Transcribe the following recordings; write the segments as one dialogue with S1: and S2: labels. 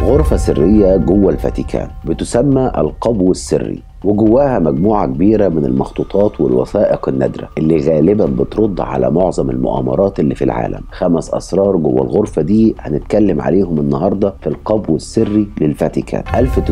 S1: غرفة سرية جوه الفاتيكان بتسمى القبو السري وجواها مجموعة كبيرة من المخطوطات والوثائق النادرة اللي غالبا بترد على معظم المؤامرات اللي في العالم خمس أسرار جوه الغرفة دي هنتكلم عليهم النهاردة في القبو السري للفاتيكان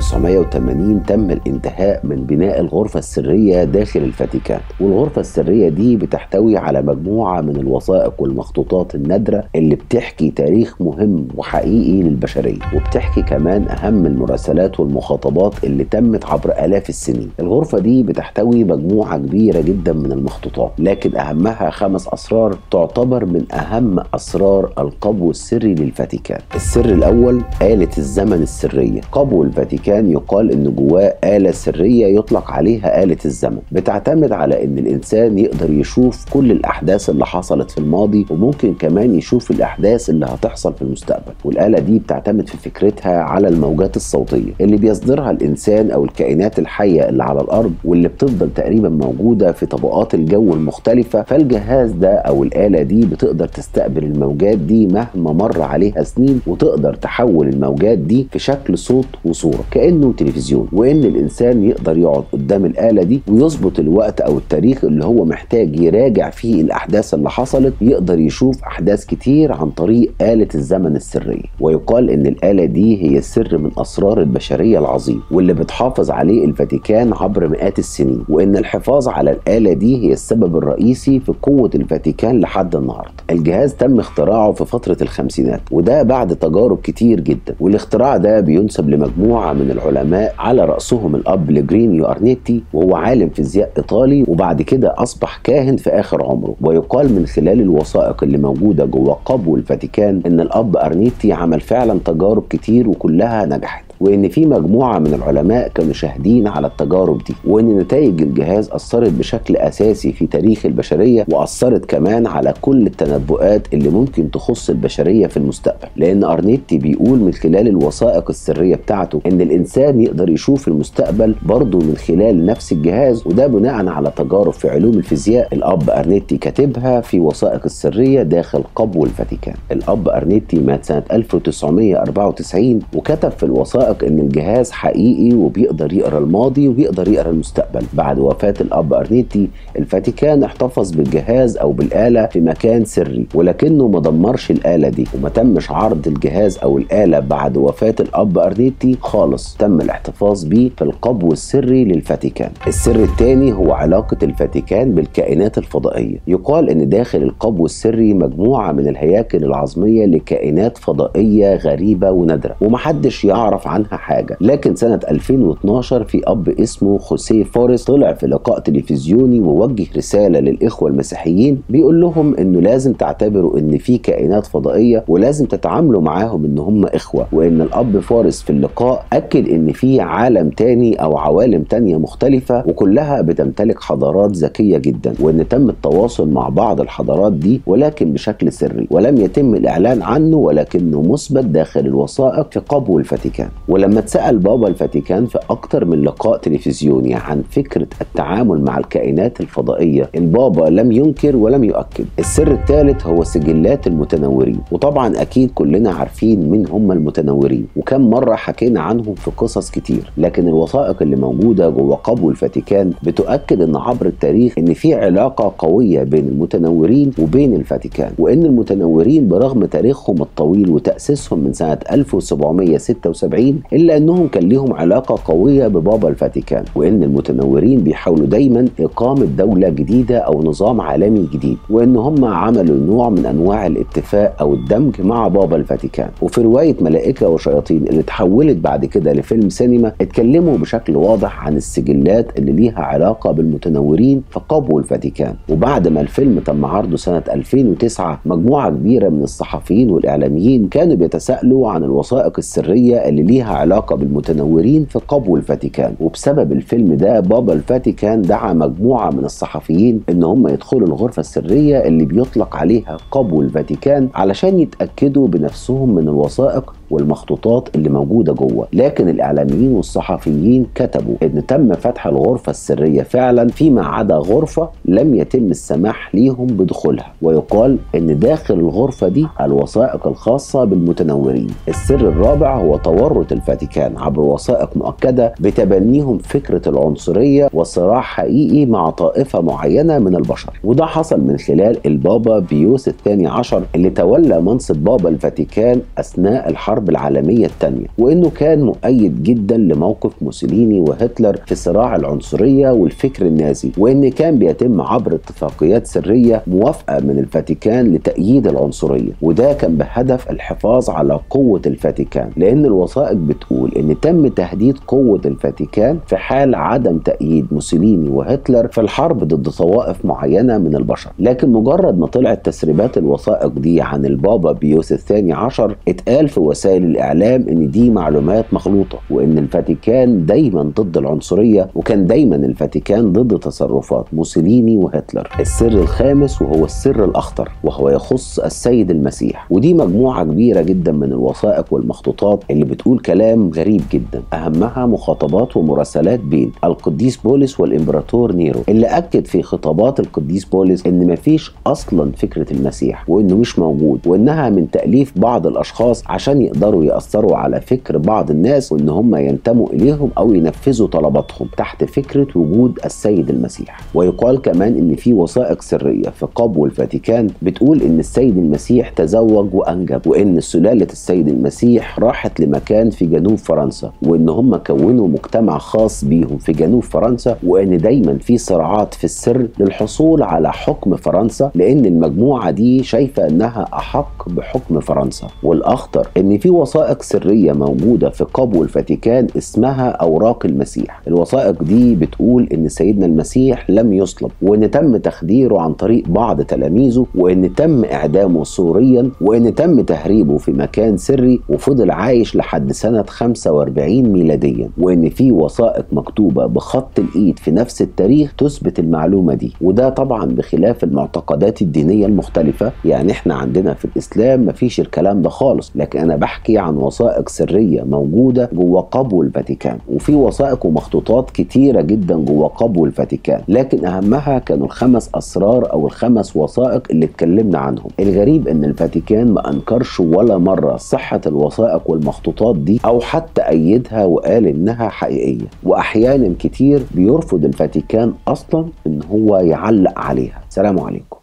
S1: 1980 تم الانتهاء من بناء الغرفة السرية داخل الفاتيكان والغرفة السرية دي بتحتوي على مجموعة من الوثائق والمخطوطات النادرة اللي بتحكي تاريخ مهم وحقيقي للبشرية وبتحكي كمان أهم المراسلات والمخاطبات اللي تمت عبر آلاف السنين السنين الغرفة دي بتحتوي مجموعة كبيرة جدا من المخطوطات لكن أهمها خمس أسرار تعتبر من أهم أسرار القبو السري للفاتيكان السر الأول آلة الزمن السرية قبو الفاتيكان يقال إن جواه آلة سرية يطلق عليها آلة الزمن بتعتمد على إن الإنسان يقدر يشوف كل الأحداث اللي حصلت في الماضي وممكن كمان يشوف الأحداث اللي هتحصل في المستقبل والآلة دي بتعتمد في فكرتها على الموجات الصوتية اللي بيصدرها الإنسان أو الكائنات الحية اللي على الارض واللي بتفضل تقريبا موجوده في طبقات الجو المختلفه فالجهاز ده او الاله دي بتقدر تستقبل الموجات دي مهما مر عليها سنين وتقدر تحول الموجات دي في شكل صوت وصوره كانه تلفزيون وان الانسان يقدر يقعد قدام الاله دي ويظبط الوقت او التاريخ اللي هو محتاج يراجع فيه الاحداث اللي حصلت يقدر يشوف احداث كتير عن طريق اله الزمن السريه ويقال ان الاله دي هي سر من اسرار البشريه العظيم واللي بتحافظ عليه الفاتيكان الفاتيكان عبر مئات السنين وان الحفاظ على الآلة دي هي السبب الرئيسي في قوة الفاتيكان لحد النهاردة الجهاز تم اختراعه في فترة الخمسينات وده بعد تجارب كتير جدا والاختراع ده بينسب لمجموعة من العلماء على رأسهم الأب لجرينيو أرنيتي وهو عالم فيزياء إيطالي وبعد كده أصبح كاهن في آخر عمره ويقال من خلال الوثائق اللي موجودة جوه قبو الفاتيكان إن الأب أرنيتي عمل فعلا تجارب كتير وكلها نجحت وان في مجموعه من العلماء كانوا شاهدين على التجارب دي وان نتائج الجهاز اثرت بشكل اساسي في تاريخ البشريه واثرت كمان على كل التنبؤات اللي ممكن تخص البشريه في المستقبل لان ارنيتي بيقول من خلال الوثائق السريه بتاعته ان الانسان يقدر يشوف المستقبل برضه من خلال نفس الجهاز وده بناء على تجارب في علوم الفيزياء الاب ارنيتي كاتبها في وثائق السريه داخل قبو الفاتيكان الاب ارنيتي مات سنه 1994 وكتب في الوثائق وثائق ان الجهاز حقيقي وبيقدر يقرا الماضي وبيقدر يقرا المستقبل بعد وفاه الاب ارنيتي الفاتيكان احتفظ بالجهاز او بالاله في مكان سري ولكنه ما دمرش الاله دي وما تمش عرض الجهاز او الاله بعد وفاه الاب ارنيتي خالص تم الاحتفاظ بيه في القبو السري للفاتيكان السر الثاني هو علاقه الفاتيكان بالكائنات الفضائيه يقال ان داخل القبو السري مجموعه من الهياكل العظميه لكائنات فضائيه غريبه ونادره ومحدش يعرف عنها حاجه لكن سنه 2012 في اب اسمه خوسيه فورست طلع في لقاء تلفزيوني ووجه رساله للاخوه المسيحيين بيقول لهم انه لازم تعتبروا ان في كائنات فضائيه ولازم تتعاملوا معاهم ان هم اخوه وان الاب فورست في اللقاء اكد ان في عالم تاني او عوالم تانية مختلفه وكلها بتمتلك حضارات ذكيه جدا وان تم التواصل مع بعض الحضارات دي ولكن بشكل سري ولم يتم الاعلان عنه ولكنه مثبت داخل الوثائق في قبو الفاتيكان ولما اتسأل بابا الفاتيكان في أكتر من لقاء تلفزيوني عن فكرة التعامل مع الكائنات الفضائية البابا لم ينكر ولم يؤكد السر الثالث هو سجلات المتنورين وطبعا أكيد كلنا عارفين مين هم المتنورين وكم مرة حكينا عنهم في قصص كتير لكن الوثائق اللي موجودة جوه قبو الفاتيكان بتؤكد ان عبر التاريخ ان في علاقة قوية بين المتنورين وبين الفاتيكان وان المتنورين برغم تاريخهم الطويل وتأسيسهم من سنة 1776 الا انهم كان ليهم علاقه قويه ببابا الفاتيكان وان المتنورين بيحاولوا دايما اقامه دوله جديده او نظام عالمي جديد وان هم عملوا نوع من انواع الاتفاق او الدمج مع بابا الفاتيكان وفي روايه ملائكه وشياطين اللي اتحولت بعد كده لفيلم سينما اتكلموا بشكل واضح عن السجلات اللي ليها علاقه بالمتنورين في قبو الفاتيكان وبعد ما الفيلم تم عرضه سنه 2009 مجموعه كبيره من الصحفيين والاعلاميين كانوا بيتساءلوا عن الوثائق السريه اللي ليها علاقه بالمتنورين في قبو الفاتيكان وبسبب الفيلم ده بابا الفاتيكان دعا مجموعه من الصحفيين ان هم يدخلوا الغرفه السريه اللي بيطلق عليها قبو الفاتيكان علشان يتاكدوا بنفسهم من الوثائق والمخطوطات اللي موجوده جوه لكن الاعلاميين والصحفيين كتبوا ان تم فتح الغرفه السريه فعلا فيما عدا غرفه لم يتم السماح ليهم بدخولها ويقال ان داخل الغرفه دي الوثائق الخاصه بالمتنورين السر الرابع هو تورط الفاتيكان عبر وثائق مؤكده بتبنيهم فكره العنصريه وصراع حقيقي مع طائفه معينه من البشر وده حصل من خلال البابا بيوس الثاني عشر اللي تولى منصب بابا الفاتيكان اثناء الحرب العالميه الثانيه وانه كان مؤيد جدا لموقف موسوليني وهتلر في صراع العنصريه والفكر النازي وان كان بيتم عبر اتفاقيات سريه موافقه من الفاتيكان لتأييد العنصريه وده كان بهدف الحفاظ على قوه الفاتيكان لان الوثائق بتقول ان تم تهديد قوه الفاتيكان في حال عدم تأييد موسوليني وهتلر في الحرب ضد طوائف معينه من البشر لكن مجرد ما طلعت تسريبات الوثائق دي عن البابا بيوس الثاني عشر اتقال في وسائل الاعلام ان دي معلومات مخلوطه وان الفاتيكان دايما ضد العنصريه وكان دايما الفاتيكان ضد تصرفات موسوليني وهتلر السر الخامس وهو السر الاخطر وهو يخص السيد المسيح ودي مجموعه كبيره جدا من الوثائق والمخطوطات اللي بتقول كلام غريب جدا اهمها مخاطبات ومراسلات بين القديس بولس والامبراطور نيرو اللي اكد في خطابات القديس بولس ان مفيش اصلا فكره المسيح وانه مش موجود وانها من تاليف بعض الاشخاص عشان يقدروا ياثروا على فكر بعض الناس وان هم ينتموا اليهم او ينفذوا طلباتهم تحت فكره وجود السيد المسيح ويقال كمان ان في وثائق سريه في قبو الفاتيكان بتقول ان السيد المسيح تزوج وانجب وان سلاله السيد المسيح راحت لمكان في جنوب فرنسا وان هم كونوا مجتمع خاص بيهم في جنوب فرنسا وان دايما في صراعات في السر للحصول على حكم فرنسا لان المجموعه دي شايفه انها احق بحكم فرنسا والاخطر ان في وثائق سريه موجوده في قبو الفاتيكان اسمها اوراق المسيح الوثائق دي بتقول ان سيدنا المسيح لم يصلب وان تم تخديره عن طريق بعض تلاميذه وان تم اعدامه سوريا وان تم تهريبه في مكان سري وفضل عايش لحد سنه 45 ميلاديا وان في وثائق مكتوبه بخط الايد في نفس التاريخ تثبت المعلومه دي وده طبعا بخلاف المعتقدات الدينيه المختلفه يعني احنا عندنا في الاسلام مفيش الكلام ده خالص لكن انا بحكي عن وثائق سريه موجوده جوه قبو الفاتيكان وفي وثائق ومخطوطات كتيره جدا جوه قبو الفاتيكان لكن اهمها كانوا الخمس اسرار او الخمس وثائق اللي اتكلمنا عنهم الغريب ان الفاتيكان ما انكرش ولا مره صحه الوثائق والمخطوطات دي او حتى ايدها وقال انها حقيقيه واحيانا كتير بيرفض الفاتيكان اصلا ان هو يعلق عليها سلام عليكم